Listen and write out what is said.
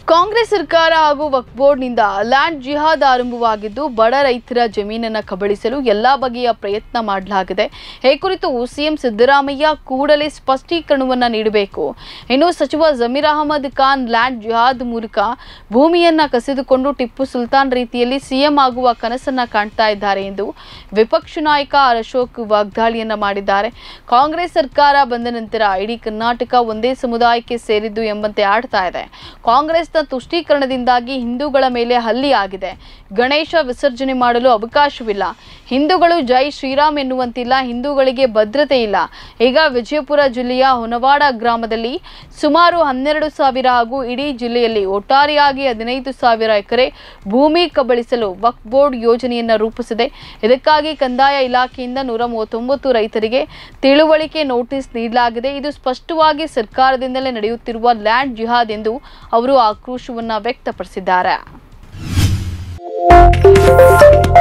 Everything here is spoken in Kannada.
ಕಾಂಗ್ರೆಸ್ ಸರ್ಕಾರ ಹಾಗೂ ವಕ್ಫ್ ಬೋರ್ಡ್ನಿಂದ ಲ್ಯಾಂಡ್ ಜಿಹಾದ್ ಆರಂಭವಾಗಿದ್ದು ಬಡ ರೈತರ ಜಮೀನನ್ನು ಕಬಳಿಸಲು ಎಲ್ಲಾ ಬಗೆಯ ಪ್ರಯತ್ನ ಮಾಡಲಾಗಿದೆ ಈ ಕುರಿತು ಸಿಎಂ ಸಿದ್ದರಾಮಯ್ಯ ಕೂಡಲೇ ಸ್ಪಷ್ಟೀಕರಣವನ್ನು ನೀಡಬೇಕು ಇನ್ನು ಸಚಿವ ಜಮೀರ್ ಅಹಮದ್ ಖಾನ್ ಲ್ಯಾಂಡ್ ಜಿಹಾದ್ ಮೂಲಕ ಭೂಮಿಯನ್ನ ಕಸಿದುಕೊಂಡು ಟಿಪ್ಪು ಸುಲ್ತಾನ್ ರೀತಿಯಲ್ಲಿ ಸಿಎಂ ಆಗುವ ಕನಸನ್ನ ಕಾಣ್ತಾ ಇದ್ದಾರೆ ಎಂದು ವಿಪಕ್ಷ ನಾಯಕ ಆರ್ ಅಶೋಕ್ ವಾಗ್ದಾಳಿಯನ್ನ ಮಾಡಿದ್ದಾರೆ ಕಾಂಗ್ರೆಸ್ ಸರ್ಕಾರ ಬಂದ ನಂತರ ಇಡೀ ಕರ್ನಾಟಕ ಒಂದೇ ಸಮುದಾಯಕ್ಕೆ ಸೇರಿದ್ದು ಎಂಬಂತೆ ಆಡ್ತಾ ಇದೆ ಕಾಂಗ್ರೆಸ್ನ ತುಷ್ಟೀಕರಣದಿಂದಾಗಿ ಹಿಂದೂಗಳ ಮೇಲೆ ಹಲ್ಲಿ ಆಗಿದೆ ಗಣೇಶ ವಿಸರ್ಜನೆ ಮಾಡಲು ಅವಕಾಶವಿಲ್ಲ ಹಿಂದೂಗಳು ಜೈ ಶ್ರೀರಾಮ್ ಎನ್ನುವಂತಿಲ್ಲ ಹಿಂದೂಗಳಿಗೆ ಭದ್ರತೆ ಇಲ್ಲ ಈಗ ವಿಜಯಪುರ ಜಿಲ್ಲೆಯ ಹೊನವಾಡ ಗ್ರಾಮದಲ್ಲಿ ಸುಮಾರು ಹನ್ನೆರಡು ಸಾವಿರ ಹಾಗೂ ಇಡೀ ಜಿಲ್ಲೆಯಲ್ಲಿ ಒಟ್ಟಾರೆಯಾಗಿ ಹದಿನೈದು ಸಾವಿರ ಎಕರೆ ಭೂಮಿ ಕಬಳಿಸಲು ವಕ್ಫ್ ಬೋರ್ಡ್ ಯೋಜನೆಯನ್ನು ರೂಪಿಸಿದೆ ಇದಕ್ಕಾಗಿ ಕಂದಾಯ ಇಲಾಖೆಯಿಂದ ನೂರ ಮೂವತ್ತೊಂಬತ್ತು ರೈತರಿಗೆ ತಿಳುವಳಿಕೆ ನೋಟಿಸ್ ನೀಡಲಾಗಿದೆ ಇದು ಸ್ಪಷ್ಟವಾಗಿ ಸರ್ಕಾರದಿಂದಲೇ ನಡೆಯುತ್ತಿರುವ ಲ್ಯಾಂಡ್ ಜಿಹಾದ್ ಎಂದು ಅವರು ಆಕ್ರೋಶವನ್ನ ವ್ಯಕ್ತಪಡಿಸಿದ್ದಾರೆ